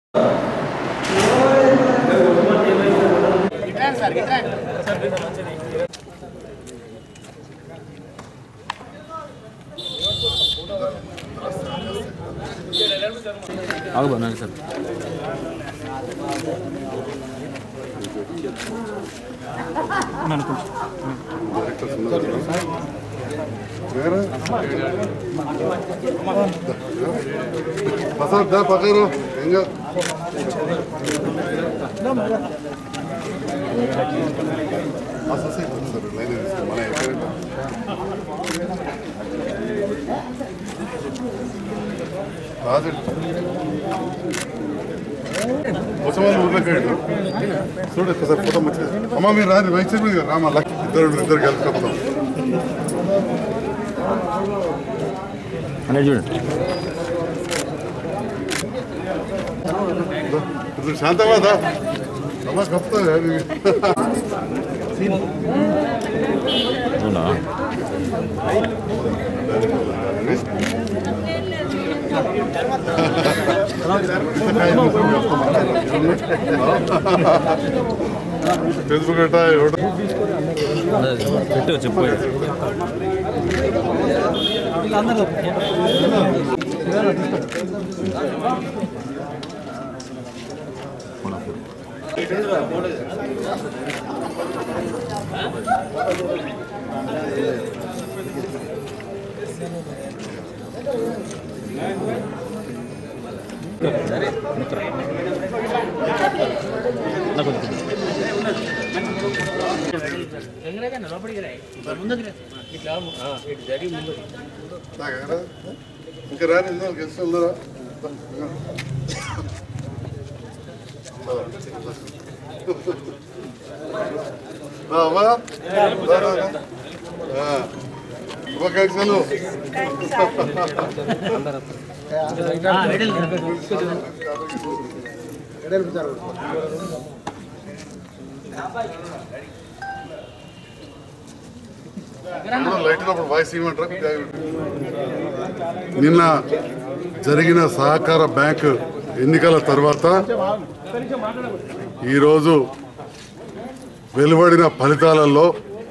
ఆగు బాగా సార్ ప్రసాద్ దా పక్కరు ఇంకా లైన్ మన ఎక్కడ రాజు ముసమాన్ ఊర్లకాడు చూడు ఒకసారి ఫోటో మంచిది అమ్మ మీరు రాని వైస్ చైర్మన్ గారు రామా లక్ ఇద్దరు ఇద్దరు కలిసి కప్పుతాం అనేది చూడండి ఇప్పుడు శాంతవాదా అమ్మ కప్పుతా అవునా ఫేస్బుక్ అట్టా ఎవడు పెట్టు చెప్పు నాకు కొంచెం నాకేరా? ఇంకా రాని ఉందా గెస్ట్ ఉన్నారా రా, అమ్మా. రా, రా, రా. ఆ. శుభాకాంక్షలు లైట్ ఉన్నప్పుడు వాయిస్ ఇవ్వమంటారా నిన్న జరిగిన సహకార బ్యాంక్ ఎన్నికల తర్వాత ఈరోజు వెలువడిన ఫలితాలలో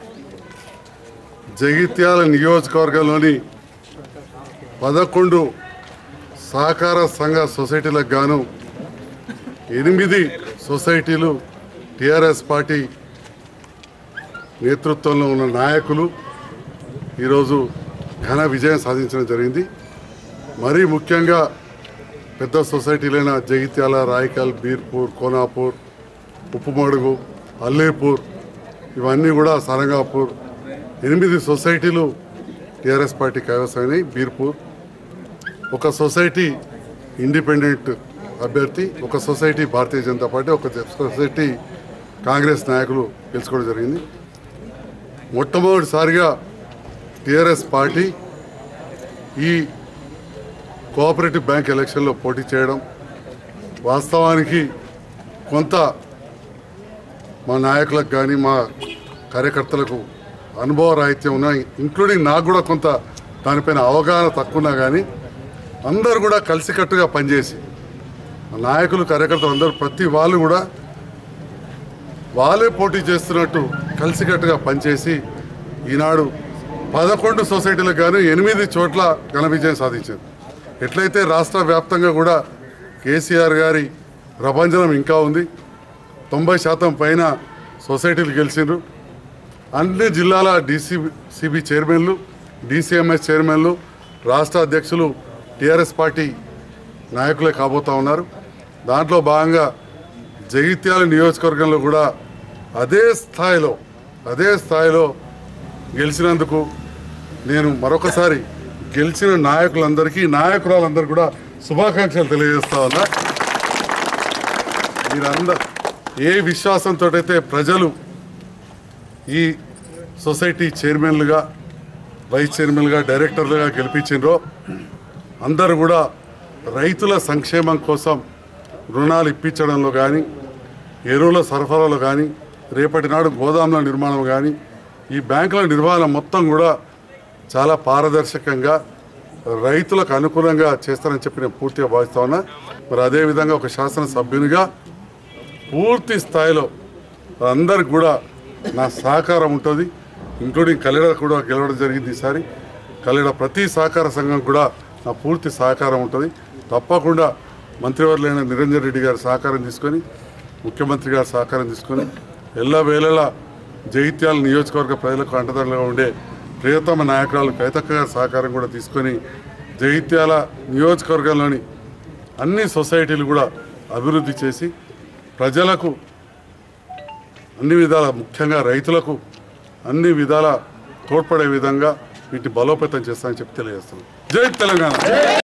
జగిత్యాల నియోజకవర్గంలోని పదకొండు సహకార సంఘ సొసైటీలకు గాను ఎనిమిది సొసైటీలు టిఆర్ఎస్ పార్టీ నేతృత్వంలో ఉన్న నాయకులు ఈరోజు ఘన విజయం సాధించడం జరిగింది మరీ ముఖ్యంగా పెద్ద సొసైటీలైన జగిత్యాల రాయకల్ బీర్పూర్ కోనాపూర్ ఉప్పుమడుగు అల్లేపూర్ ఇవన్నీ కూడా సరంగాపూర్ ఎనిమిది సొసైటీలు టీఆర్ఎస్ పార్టీ కైవసమైనాయి బీర్పూర్ ఒక సొసైటీ ఇండిపెండెంట్ అభ్యర్థి ఒక సొసైటీ భారతీయ జనతా పార్టీ ఒక సొసైటీ కాంగ్రెస్ నాయకులు గెలుచుకోవడం జరిగింది మొట్టమొదటిసారిగా టీఆర్ఎస్ పార్టీ ఈ కోఆపరేటివ్ బ్యాంక్ ఎలక్షన్లో పోటీ చేయడం వాస్తవానికి కొంత మా నాయకులకు కానీ మా కార్యకర్తలకు అనుభవ రాహిత్యం ఉన్నాయి ఇంక్లూడింగ్ నాకు కూడా కొంత దానిపైన అవగాహన తక్కువ ఉన్నా కానీ అందరూ కూడా కలిసికట్టుగా పనిచేసి మా నాయకులు కార్యకర్తలు అందరూ ప్రతి వాళ్ళు కూడా వాళ్ళే పోటీ చేస్తున్నట్టు కలిసికట్టుగా పనిచేసి ఈనాడు పదకొండు సొసైటీలకు గాను ఎనిమిది చోట్ల ఘన విజయం సాధించారు ఎట్లయితే రాష్ట్ర వ్యాప్తంగా కూడా కేసీఆర్ గారి ప్రభంజనం ఇంకా ఉంది తొంభై శాతం పైన సొసైటీలు గెలిచిండ్రు అన్ని జిల్లాల డీసీబీ చైర్మన్లు డీసీఎంఎస్ చైర్మన్లు రాష్ట్ర అధ్యక్షులు టీఆర్ఎస్ పార్టీ నాయకులే కాబోతా ఉన్నారు దాంట్లో భాగంగా జగిత్యాల నియోజకవర్గంలో కూడా అదే స్థాయిలో అదే స్థాయిలో గెలిచినందుకు నేను మరొకసారి గెలిచిన నాయకులందరికీ నాయకురాలందరికీ కూడా శుభాకాంక్షలు తెలియజేస్తా ఉన్నా మీరందరూ ఏ విశ్వాసంతో అయితే ప్రజలు ఈ సొసైటీ చైర్మన్లుగా వైస్ చైర్మన్లుగా డైరెక్టర్లుగా గెలిపించిండ్రో అందరూ కూడా రైతుల సంక్షేమం కోసం రుణాలు ఇప్పించడంలో కానీ ఎరువుల సరఫరాలో కానీ రేపటి నాడు గోదాముల నిర్మాణం కానీ ఈ బ్యాంకుల నిర్వహణ మొత్తం కూడా చాలా పారదర్శకంగా రైతులకు అనుకూలంగా చేస్తారని చెప్పి నేను పూర్తిగా భావిస్తా ఉన్నా మరి అదేవిధంగా ఒక శాసనసభ్యునిగా పూర్తి స్థాయిలో అందరికి కూడా నా సహకారం ఉంటుంది ఇంక్లూడింగ్ కల్లెడ కూడా గెలవడం జరిగింది ఈసారి కల్లెడ ప్రతి సహకార సంఘం కూడా నా పూర్తి సహకారం ఉంటుంది తప్పకుండా మంత్రివర్యులైన నిరంజన్ రెడ్డి గారి సహకారం తీసుకొని ముఖ్యమంత్రి గారి సహకారం తీసుకొని ఎల్లవేళలా జగిత్యాల నియోజకవర్గ ప్రజలకు అండదండగా ఉండే ప్రియతమ నాయకురాలు కైతక్క గారి సహకారం కూడా తీసుకొని జగిత్యాల నియోజకవర్గంలోని అన్ని సొసైటీలు కూడా అభివృద్ధి చేసి ప్రజలకు అన్ని విధాల ముఖ్యంగా రైతులకు అన్ని విధాల తోడ్పడే విధంగా వీటిని బలోపేతం చేస్తానని చెప్పి తెలియజేస్తున్నాను జై తెలంగాణ